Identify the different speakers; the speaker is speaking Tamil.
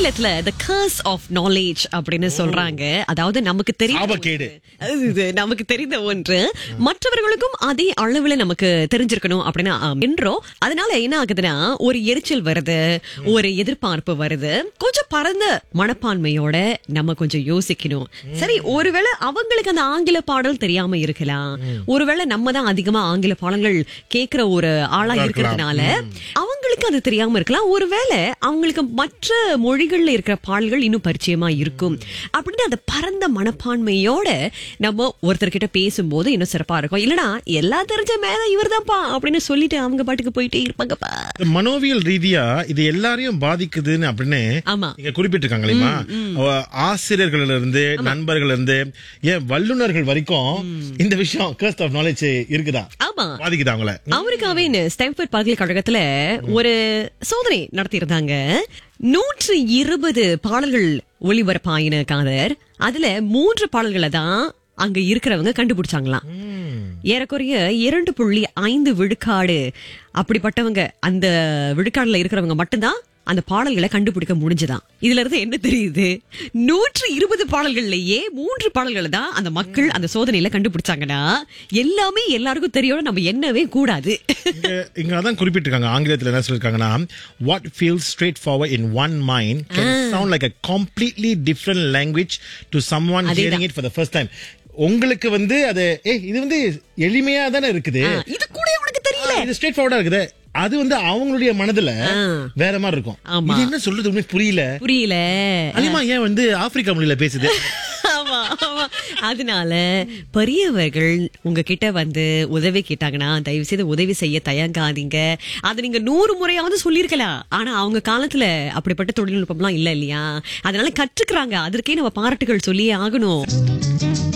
Speaker 1: ஆங்கிலத்துல the curse of knowledge அப்படின்னு சொல்றாங்க அதாவது நமக்கு தெரியும்
Speaker 2: சாபக்கேடு.
Speaker 1: இது நமக்கு தெரிந்த ஒன்று மற்றவர்களுக்கும் அதே அளவுல நமக்கு தெரிஞ்சிருக்கணும் அப்படின்னு ஆம், என்றோ அதனால என்ன ஆகுதுன்னா ஒரு எரிச்சல் வருது ஒரு எதிர்பார்ப்பு வருது கொஞ்சம் பரந்த மனப்பான்மையோட நம்ம கொஞ்சம் யோசிக்கணும் சரி ஒருவேளை அவங்களுக்கு அந்த ஆங்கில பாடல் தெரியாம இருக்கலாம் ஒருவேளை நம்ம தான் அதிகமா ஆங்கில பாடல்கள் கேக்குற ஒரு ஆளா இருக்கிறதுனால அவங்களுக்கு அது தெரியாம இருக்கலாம் ஒருவேளை அவங்களுக்கு மற்ற மொழிகள்ல இருக்கிற பாடல்கள் இன்னும் பரிச்சயமா இருக்கும் அப்படின்னு அந்த பரந்த மனப்பான்மையோட நம்ம ஒருத்தர்கிட்ட பேசும்போது இன்னும் சிறப்பா இருக்கும் இல்லனா எல்லாம் தெரிஞ்ச மேல இவர்தான்ப்பா அப்படின்னு சொல்லிட்டு அவங்க பாட்டுக்கு போயிட்டே இருப்பாங்கப்பா
Speaker 2: மனோவியல் ரீதியா இது எல்லாரையும் பாதிக்குதுன்னு அப்படின்னு
Speaker 1: ஆமா.
Speaker 2: நீங்க குறிப்பிட்டிருக்காங்க இல்லையா ஆசிரியர்கள்ல இருந்து நண்பர்கள் இருந்து ஏன் வல்லுநர்கள் வரைக்கும் இந்த விஷயம் கர்ஸ்ட் ஆஃப் நாலேஜ் இருக்குதா
Speaker 1: ஆமா
Speaker 2: பாதிக்குதா அவங்கள
Speaker 1: அமெரிக்காவின் ஸ்டான்ஃபோர்ட் பல்கலைக்கழகத்துல ஒரு சோதனை நடத்தியிருந்தாங்க நூற்று இருபது பாடல்கள் ஒளிபரப்பாயின காதர் அதுல மூன்று பாடல்களை தான் அங்க இருக்கிறவங்க கண்டுபிடிச்சாங்களாம் ஏறக்குறைய இரண்டு புள்ளி ஐந்து விழுக்காடு அப்படிப்பட்டவங்க அந்த விழுக்காடுல இருக்கிறவங்க மட்டும்தான் அந்த பாடல்களை கண்டுபிடிக்க முடிஞ்சுதான் இதுல இருந்து என்ன தெரியுது நூற்று இருபது பாடல்கள்லயே மூன்று பாடல்களை தான் அந்த மக்கள் அந்த சோதனையில கண்டுபிடிச்சாங்கன்னா எல்லாமே எல்லாருக்கும் தெரியும் நம்ம என்னவே கூடாது
Speaker 2: இங்க இங்க அதான் குறிப்பிட்டிருக்காங்க ஆங்கிலத்துல என்ன சொல்லிருக்காங்கன்னா what feels straight forward in one mind can sound like a completely different language to some one
Speaker 1: அதேதான்.
Speaker 2: Hearing it for the first time உங்களுக்கு வந்து அது ஏ இது வந்து எளிமையா தானே இருக்குது
Speaker 1: இது கூட உனக்கு தெரியல
Speaker 2: இது ஸ்ட்ரெயிட் ஃபார்வர்டா இருக்குது அது வந்து அவங்களுடைய மனதுல வேற மாதிரி இருக்கும்
Speaker 1: ஆமா.
Speaker 2: இது என்ன சொல்றது உண்மை புரியல
Speaker 1: புரியல
Speaker 2: அலிமா ஏன் வந்து ஆப்பிரிக்கா மொழியில பேசுது
Speaker 1: ஆமா ஆமா அதனால பெரியவர்கள் உங்ககிட்ட வந்து உதவி கேட்டாங்கன்னா தயவு செய்து உதவி செய்ய தயங்காதீங்க அதை நீங்க நூறு முறையாவது சொல்லியிருக்கலாம் ஆனா அவங்க காலத்துல அப்படிப்பட்ட தொழில்நுட்பம்லாம் இல்ல இல்லையா அதனால கற்றுக்கிறாங்க அதற்கே நம்ம பாராட்டுகள் சொல்லியே ஆகணும்